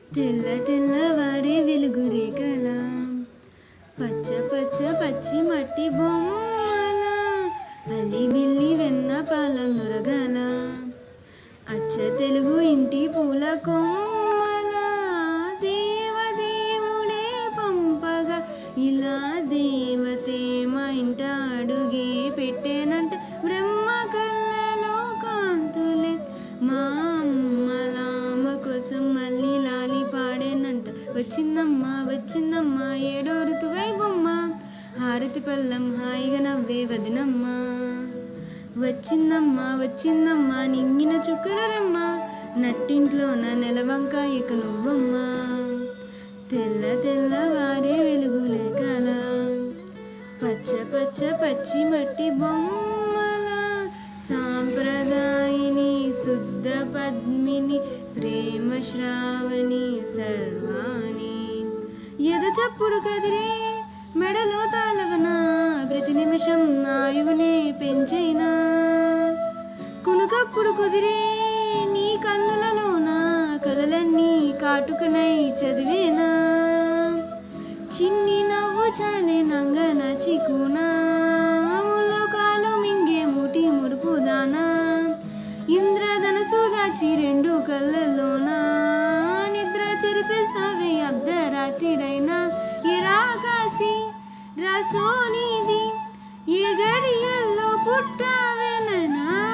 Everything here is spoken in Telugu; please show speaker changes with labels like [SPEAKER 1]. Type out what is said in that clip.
[SPEAKER 1] తెల్ల తెల్లవారే వెలుగు రేఖల పచ్చ పచ్చ పచ్చి మట్టి బొమ్మల అల్లి బిల్లి వెన్న పాల నురగల అచ్చ తెలుగు ఇంటి పూల కొమ్మల దేవదేవుడే పంపగా ఇలా దేవతే మా ఇంట అడుగే పెట్టేనంట బ్రహ్మ కళ్ళలో కాంతులే మా అమ్మలామ కోసం మళ్ళీ లాలి పాడేనంట వచ్చిందమ్మా వచ్చిందమ్మా ఏడో ఋతువై బొమ్మ హారతి పల్లం హాయిగా నవ్వే వదినమ్మా వచ్చిందమ్మా వచ్చిందమ్మా నింగిన చుక్కల రమ్మ నట్టింట్లో నా నెలవంక ఇక నువ్వమ్మా తెల్ల తెల్లవారే వెలుగులే కల పచ్చ పచ్చ పచ్చి మట్టి బొమ్మల సాంప్రదాయిని శుద్ధ పద్మిని ప్రేమ శ్రావణి సర్వాణి ఎద చప్పుడు కదిరే మెడలో తాళవన ప్రతి నిమిషం ఆయువునే పెంచైనా కునుకప్పుడు కుదిరే నీ కన్నులలోన కలలన్నీ కాటుకనై చదివేనా చిన్ని నవ్వు చాలే నంగన చికునా ముల్లోకాలు మింగే ముటి మురుపు దానా ఇంద్రధనసు దాచి రెండు కళ్ళల్లోనా నిద్ర చెరిపేస్తావే అర్ధరాత్రిరైనా ఎరా కాసి రాసోనిది ఏ గడియల్లో పుట్టావే నానా